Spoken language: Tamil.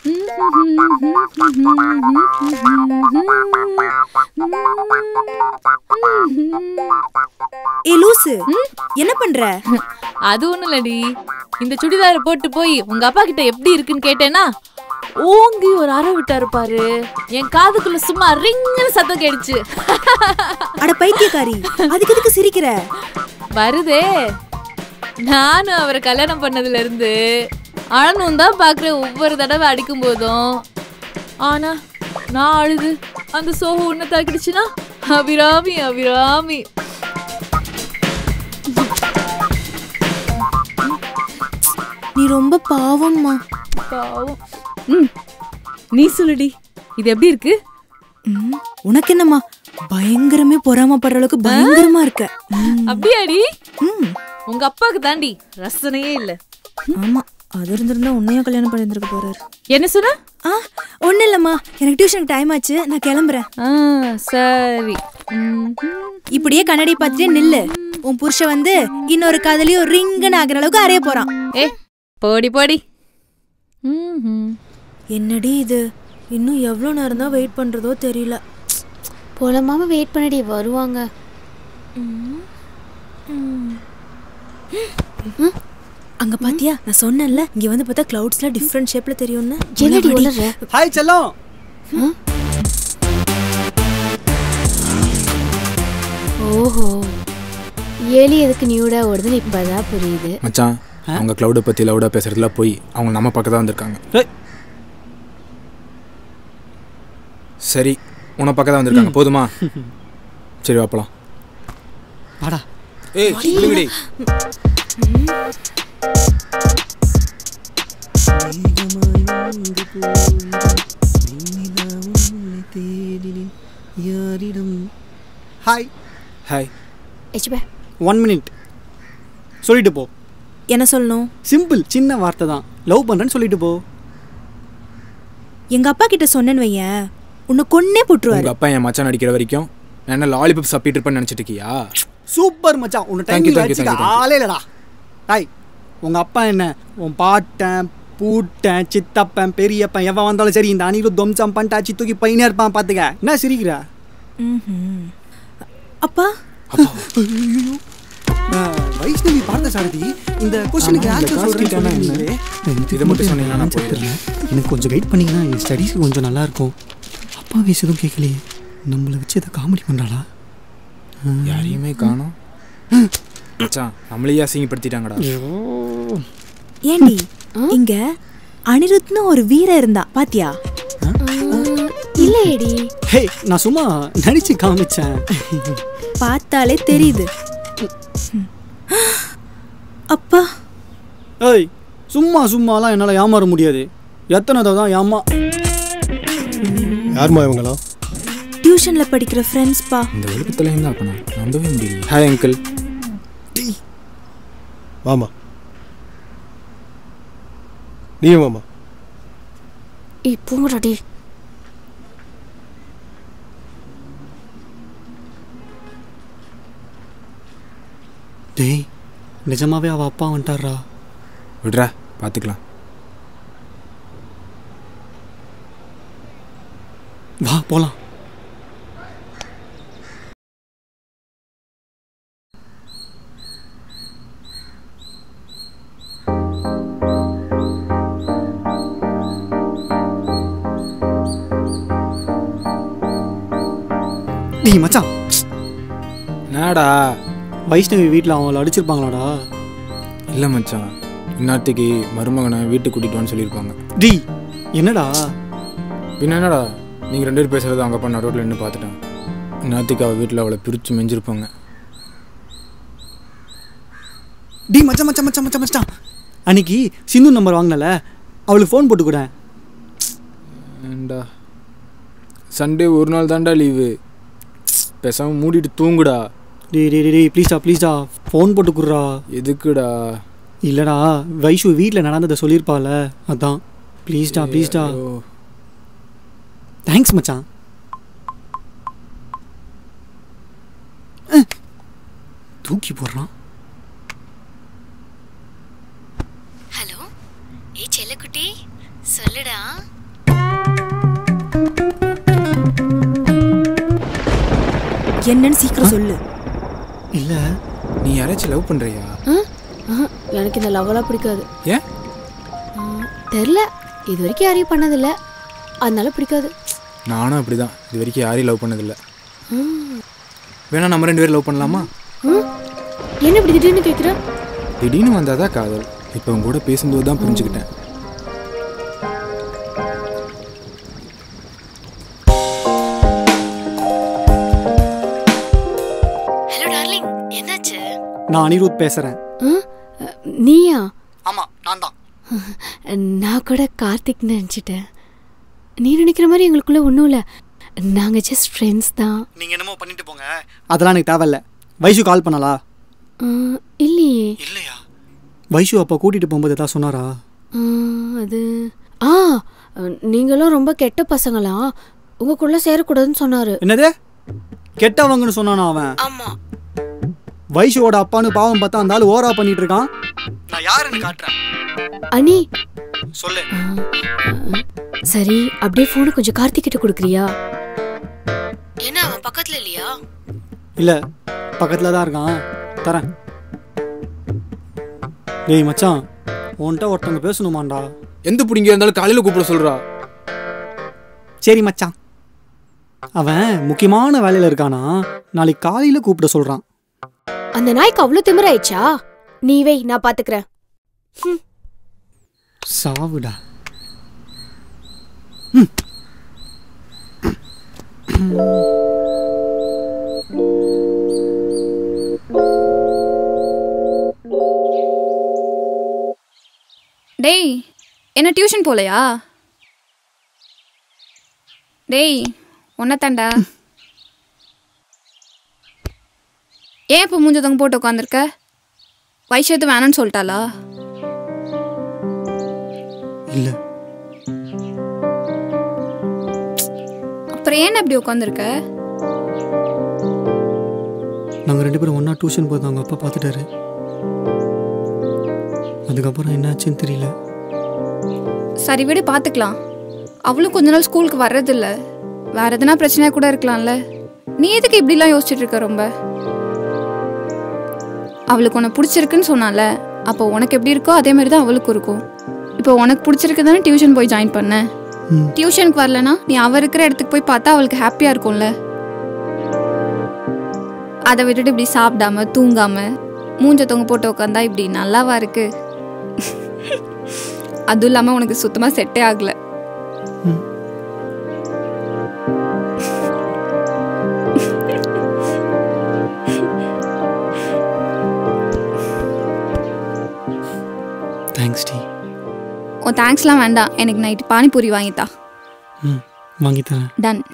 ஏ லூசு என்ன பண்ற அது ஒண்ணும் இல்லடி இந்த சுடிதாரை போட்டு போய் உங்க அப்பா கிட்ட எப்படி இருக்குன்னு கேட்டேன்னா ஓங்கி ஒரு அறை விட்டாரு பாரு என் காதுக்குள்ள சும்மா ரிங்னு சத்தம் கேடுச்சு அட பைத்தியக்காரி அதுக்கு எதுக்கு சிரிக்கிற வருதே நானும் அவரை கல்யாணம் பண்ணதுல இருந்து அழனும் தான் பாக்குறேன் ஒவ்வொரு தடவை அடிக்கும் போதும் ஆனா நான் அழுது அந்த சோகம் உன்னை தாக்கிடுச்சுன்னா அபிராமி அபிராமி நீ ரொம்ப பாவம்மா பாவம் ம் நீ சொல்லுடி இது எப்படி இருக்கு ம், உனக்கு என்னம்மா பயங்கரமே பொறாமப்படுற அளவுக்கு பயங்கரமா இருக்க ம், அப்படியாடி ம், உங்க அப்பாவுக்கு தாண்டி ரசனையே இல்ல ஆமா அது இருந்திருந்தா உன்னையும் கல்யாணம் பண்ணிருந்திருக்க போறாரு என்ன சொன்ன ஆ ஒண்ணு இல்லம்மா எனக்கு டியூஷனுக்கு டைம் ஆச்சு நான் கிளம்புறேன் ஆ, சரி ம், இப்படியே கண்ணாடி பார்த்துட்டே நில்லு உன் புருஷன் வந்து இன்னொரு காதலியும் ரிங்கன் ஆகுற அளவுக்கு அறைய போறான் ஏ போடி போடி ம்ஹும். என்னடி இது இன்னும் எவ்வளோ நேரம் தான் வெயிட் பண்றதோ தெரியல போலமாம வெயிட் பண்ணடி வருவாங்க அங்க பாத்தியா நான் சொன்னேன்ல இங்க வந்து பார்த்தா கிளவுட்ஸ்ல டிஃப்ரெண்ட் ஷேப்ல தெரியும்னு என்னடி உளற ஹாய் செல்லம் ஓஹோ ஏலி எதுக்கு நியூடா ஓடுதுன்னு இப்பதான் புரியுது மச்சான் அவங்க க்ளவுடை பற்றி லவுடாக பேசுறதுல போய் அவங்க நம்ம பக்கம் தான் வந்திருக்காங்க ஏய். சரி உன பக்கம் தான் வந்திருக்காங்க போதுமா சரி வாப்பலாம் வாடா ஏய் இல்லைங்கடி ஹாய் ஹாய் எச்சுபே ஒன் மினிட் சொல்லிட்டு போ என்ன சொல்லணும் சிம்பிள் சின்ன வார்த்தை தான் லவ் பண்றேன்னு சொல்லிட்டு போ எங்க அப்பா கிட்ட சொன்னேன்னு வையேன் உன்னை கொன்னே போட்டுருவாரு உங்க அப்பா என் மச்சான் அடிக்கிற வரைக்கும் நான் என்ன லாலிபப் சப்பிட்டு இருப்பேன்னு நினச்சிட்டு இருக்கியா சூப்பர் மச்சான் உன்னை Thank you, time thank you, வச்சுக்க thank you. ஆளே இல்லடா ஹாய் உங்க அப்பா என்ன உன் பாட்டன் பூட்டன் சித்தப்பன் பெரியப்பன் எவன் வந்தாலும் சரி இந்த அணிலும் தொம்சம் பண்ணிட்டாச்சு தூக்கி பையனே இருப்பான் பாத்துக்க என்ன சிரிக்கிற ம்ஹும். அப்பா அஹ், வைஷ்ணவி பார்த்த சாரதி இந்த கொஸ்டினுக்கு ஆமா, இந்த ஆன்சர் cost சொல்றேன்னு என்ன? சொன்னீங்களே. இதுக்கு இதை மட்டும் எனக்கு சொன்னீங்கன்னா நான் answer தெரியல. எனக்கு கொஞ்சம் கைட் பண்ணீங்கன்னா என் ஸ்டடீஸ்க்கு கொஞ்சம் நல்லா இருக்கும் அப்பா வயசு எதுவும் கேட்கலையே நம்மளை வச்சு இதை காமெடி பண்றாளா யாரையுமே காணோம் மச்சான் நம்மளையே அசிங்கப்படுத்திட்டாங்கடா ஏண்டி இங்க அனிருத்னு ஒரு வீரன் இருந்தா பாத்தியா இல்லையேடி ஹே நான் சும்மா நடிச்சு காமிச்சேன் பார்த்தாலே தெரியுது அப்பா ஏய் சும்மா சும்மாலாம் என்னால் ஏமாற முடியாது எத்தனை தடவை தான் ஏமா யாரும்மா இவங்களாம் டியூஷன்ல படிக்கிற ஃப்ரெண்ட்ஸ் பா இந்த ஒழுக்கத்துல இருந்தா அப்ப நான் நம்பவே முடியல ஹாய் அங்கிள் வாமா நீயும் வாமா இப்போங்கடாடி டேய் நிஜமாவே அவள் அப்பா வந்துட்டாரா விட்றா பார்த்துக்கலாம் வா போலாம் டேய் மச்சான் என்னடா வைஷ்ணவி வீட்டில் அவங்கள அடிச்சிருப்பாங்களாடா இல்லை மச்சான் இந்நேரத்துக்கு மருமகனை வீட்டுக்கு கூட்டிட்டு வான்னு சொல்லியிருப்பாங்க டேய் என்னடா பின்ன என்னடா நீங்கள் ரெண்டு பேர் பேசுறது அங்கே பண்ண ரோட்டில் நின்று பார்த்துட்டேன் இந்நேரத்துக்கு அவள் வீட்டில் அவளை பிரித்து மெஞ்சிருப்பாங்க டேய் மச்சான் மச்சான் மச்சான் மச்சான் மச்சான் அன்னைக்கு சிந்து நம்பர் வாங்கினல அவளுக்கு ஃபோன் போட்டு கூட ஏண்டா சண்டே ஒரு நாள் தான்டா லீவு பேசாமல் மூடிட்டு தூங்குடா டேய் டேய் டேய், டேய் ப்ளீஸ்டா ப்ளீஸ்டா ஃபோன் போட்டு குடுறா எதுக்குடா இல்லைடா வைஷு வீட்டில் நடந்ததை சொல்லியிருப்பால அதான் ப்ளீஸ்டா ப்ளீஸ்டா ஐயோ. தேங்க்ஸ் மச்சான் அஹ். தூக்கி போடுறான் ஹலோ ஏ செல்லக்குட்டி சொல்லுடா என்னன்னு சீக்கிரம் சொல்லு இல்லை நீ யாராச்சும் லவ் பண்ணுறியா ஆஹா, எனக்கு இந்த லவ்வெல்லாம் பிடிக்காது ஏன் ம், தெரில இது வரைக்கும் யாரையும் பண்ணதில்ல அதனால பிடிக்காது நானும் அப்படி தான் இது வரைக்கும் யாரையும் லவ் பண்ணதில்லை வேணா நம்ம ரெண்டு பேரும் லவ் பண்ணலாமா ம், என்ன இப்படி திடீர்னு கேட்குற திடீர்னு வந்தால் தான் காதல் இப்போ உங்க கூட பேசும்போது தான் புரிஞ்சுக்கிட்டேன் ஹலோ டார்லிங் என்னாச்சு நான் அனிருத் பேசுகிறேன் நீயா ஆமாம் நான் தான் நான் கூட கார்த்திக் நினச்சிட்டேன் நீ நினைக்கிற மாதிரி எங்களுக்குள்ள ஒன்றும் இல்லை நாங்கள் ஜஸ்ட் ஃப்ரெண்ட்ஸ் தான் நீங்கள் என்னமோ பண்ணிட்டு போங்க அதெல்லாம் எனக்கு தேவையில்ல வைஷு கால் பண்ணலா ஆ, இல்லையே இல்லையா வைஷு அப்போ கூட்டிகிட்டு போகும்போது ஏதாவது சொன்னாரா ஆ, அது ஆ நீங்களும் ரொம்ப கெட்ட பசங்களா உங்களுக்குள்ள சேரக்கூடாதுன்னு சொன்னாரு என்னது கெட்டவங்கன்னு சொன்னானா அவன் ஆமாம் வைஷுவோட அப்பான்னு பாவம் பார்த்தா அந்த ஆள் ஓரா பண்ணிட்டு இருக்கான் நான் யாருன்னு காட்டுறேன் அனி சொல்லு ஆ, ஆ, சரி அப்படியே ஃபோனை கொஞ்சம் கார்த்திக் கிட்ட கொடுக்குறியா என்ன அவன் பக்கத்துல இல்லையா இல்லை பக்கத்தில் தான் இருக்கான் தரேன் டேய் மச்சான் உன்கிட்ட ஒருத்தவங்க பேசணுமாண்டா எந்த பிடிங்க இருந்தாலும் காலையில் கூப்பிட சொல்கிறா சரி மச்சான் அவன் முக்கியமான வேலையில் இருக்கானா நாளைக்கு காலையில் கூப்பிட சொல்கிறான் அந்த நாய்க்கு அவ்வளோ திமிராயிடுச்சா நீ வை நான் பாத்துக்கிறேன் சாவுடா டேய் என்ன டியூஷன் போலையா டேய் தாண்டா ஏன் இப்போ மூஞ்சதங்க போட்டு உட்காந்துருக்க வைஷத்து வேணான்னு சொல்லிட்டாளா இல்லை அப்புறம் ஏன் அப்படி உட்காந்துருக்க நாங்கள் ரெண்டு பேரும் ஒன்றா டியூஷன் போது அவங்க அப்பா பார்த்துட்டாரு அதுக்கப்புறம் என்னாச்சுன்னு தெரியல சரி விடு பார்த்துக்கலாம் அவளும் கொஞ்ச நாள் ஸ்கூலுக்கு வர்றதில்ல வேற எதனா பிரச்சனையா கூட இருக்கலாம்ல நீ எதுக்கு இப்படிலாம் யோசிச்சுட்டு இருக்க ரொம்ப அவளுக்கு உன்னை பிடிச்சிருக்குன்னு சொன்னால அப்போ உனக்கு எப்படி இருக்கோ அதே மாதிரி தான் அவளுக்கும் இருக்கும் இப்போ உனக்கு பிடிச்சிருக்கு தானே டியூஷன் போய் ஜாயின் பண்ண ம். டியூஷனுக்கு வரலனா நீ அவ இருக்கிற இடத்துக்கு போய் பார்த்தா அவளுக்கு ஹாப்பியா இருக்கும்ல அதை விட்டுட்டு இப்படி சாப்பிடாம தூங்காம மூஞ்ச தொங்க போட்டு உட்காந்தா இப்படி நல்லாவா இருக்கு அதுவும் இல்லாம உனக்கு சுத்தமா செட்டே ஆகல தேங்க்ஸ் டி உன் தேங்க்ஸ்லாம் வேண்டாம் எனக்கு நைட்டு பானிபூரி வாங்கித்தா ம் வாங்கித்தரேன் டன்